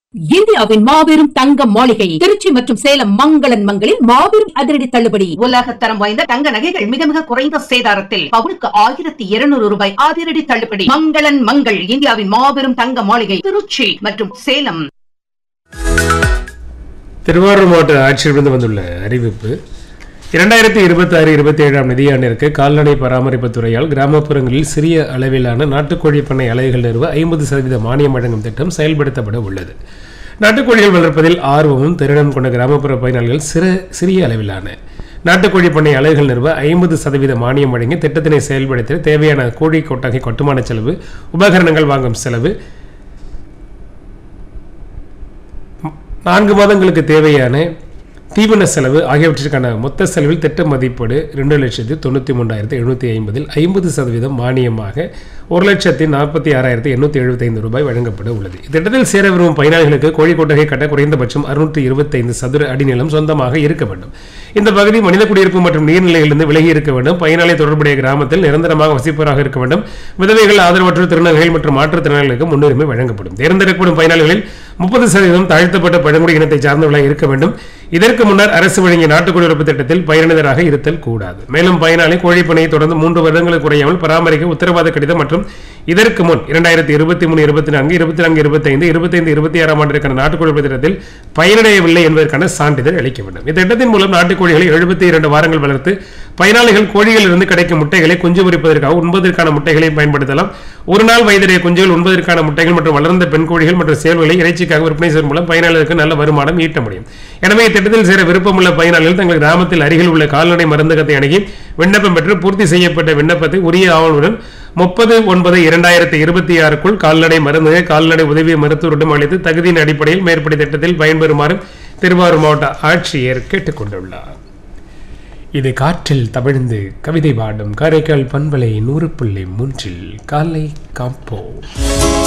இந்தியாவின் மாபெரும் தங்க மாளிகை திருச்சி மற்றும் சேலம் மங்களன் மங்களில் மாபெரும் அதிரடி தள்ளுபடி உலக தரம் வாய்ந்த தங்க நகைகள் மிக மிக குறைந்த சேதாரத்தில் பவுனுக்கு ஆயிரத்தி இருநூறு ரூபாய் அதிரடி தள்ளுபடி மங்களன் மங்கள் இந்தியாவின் மாபெரும் தங்க மாளிகை திருச்சி மற்றும் சேலம் திருவாரூர் மாவட்ட ஆட்சியிலிருந்து வந்துள்ள அறிவிப்பு இரண்டாயிரத்தி இருபத்தி ஆறு இருபத்தி ஏழாம் நிதியாண்டிற்கு கால்நடை பராமரிப்பு துறையால் கிராமப்புறங்களில் சிறிய அளவிலான நாட்டுக்கோழி பண்ணை அலைகள் நிறுவ ஐம்பது சதவீத மானியம் வழங்கும் திட்டம் செயல்படுத்தப்பட உள்ளது நாட்டுக்கோழிகள் வளர்ப்பதில் ஆர்வமும் திறனும் கொண்ட கிராமப்புற பயனாளிகள் சிறு சிறிய அளவிலான நாட்டுக்கோழி பண்ணை அலைகள் நிறுவ ஐம்பது சதவீத மானியம் வழங்கி திட்டத்தினை செயல்படுத்த தேவையான கோழி கொட்டகை கட்டுமான செலவு உபகரணங்கள் வாங்கும் செலவு நான்கு மாதங்களுக்கு தேவையான தீவன செலவு ஆகியவற்றிற்கான மொத்த செலவில் திட்ட மதிப்பீடு ரெண்டு லட்சத்தி தொண்ணூற்றி மூன்றாயிரத்தி எழுநூற்றி ஐம்பதில் ஐம்பது சதவீதம் மானியமாக ஒரு லட்சத்தி நாற்பத்தி ஆறாயிரத்தி எண்ணூற்றி எழுபத்தைந்து ரூபாய் வழங்கப்பட உள்ளது இத்திட்டத்தில் சேர விரும்பும் பயனாளிகளுக்கு கோழி கொட்டகை கட்ட குறைந்தபட்சம் அறுநூற்றி இருபத்தைந்து சதுர அடி நிலம் சொந்தமாக இருக்க வேண்டும் இந்த பகுதி மனித குடியிருப்பு மற்றும் நீர்நிலையிலிருந்து விலகி இருக்க வேண்டும் பயனாளி தொடர்புடைய கிராமத்தில் நிரந்தரமாக வசிப்பவராக இருக்க வேண்டும் விதவைகள் ஆதரவற்ற திருநங்கைகள் மற்றும் மாற்றுத்திறனாளிகளுக்கு முன்னுரிமை வழங்கப்படும் தேர்ந்தெடுக்கப்படும் பயனாளிகளில் முப்பது சதவீதம் தாழ்த்தப்பட்ட பழங்குடி இனத்தை சார்ந்தவர்களாக இருக்க வேண்டும் இதற்கு முன்னர் அரசு வழங்கிய நாட்டு குடியிருப்பு திட்டத்தில் பயனிதராக இருத்தல் கூடாது மேலும் பயனாளி கோழிப்பனையை தொடர்ந்து மூன்று வருடங்களுக்கு குறையாமல் பராமரிக்க உத்தரவாத கடிதம் மற்றும் இதற்கு முன் இரண்டாயிரத்தி இருபத்தி மூணு இருபத்தி நான்கு இருபத்தி நான்கு இருபத்தி ஐந்து இருபத்தைந்து இருபத்தி ஆறாம் ஆண்டிற்கான நாட்டுக்கோழி திட்டத்தில் பயனடையவில்லை என்பதற்கான சான்றிதழ் அளிக்க வேண்டும் இத்திட்டத்தின் மூலம் நாட்டுக்கோழிகளை எழுபத்தி இரண்டு வாரங்கள் வளர்த்து பயனாளிகள் கோழிகளிலிருந்து கிடைக்கும் முட்டைகளை குஞ்சு பொரிப்பதற்காக உண்பதற்கான முட்டைகளை பயன்படுத்தலாம் ஒரு நாள் வயதுடைய குஞ்சுகள் உண்பதற்கான முட்டைகள் மற்றும் வளர்ந்த பெண் கோழிகள் மற்றும் சேல்களை இறைச்சிக்காக விற்பனை செய்வதன் மூலம் பயனாளர்களுக்கு நல்ல வருமானம் ஈட்ட முடியும் எனவே இத்திட்டத்தில் சேர விருப்பமுள்ள பயனாளிகள் தங்கள் கிராமத்தில் அருகில் உள்ள கால்நடை மருந்தகத்தை அணுகி விண்ணப்பம் பெற்று பூர்த்தி செய்யப்பட்ட விண்ணப்பத்தை உரிய ஆவணத்துடன் முப்பது ஒன்பது இரண்டாயிரத்தி இருபத்தி ஆறுக்குள் கால்நடை மருந்து கால்நடை உதவி மருத்துவரிடம் அளித்து தகுதியின் அடிப்படையில் மேற்படி திட்டத்தில் பயன்பெறுமாறு திருவாரூர் மாவட்ட ஆட்சியர் கேட்டுக்கொண்டுள்ளார் இது காற்றில் தவிழ்ந்து கவிதை பாடும் காரைக்கால் பண்பலை நூறு புள்ளி மூன்றில் காலை காப்போ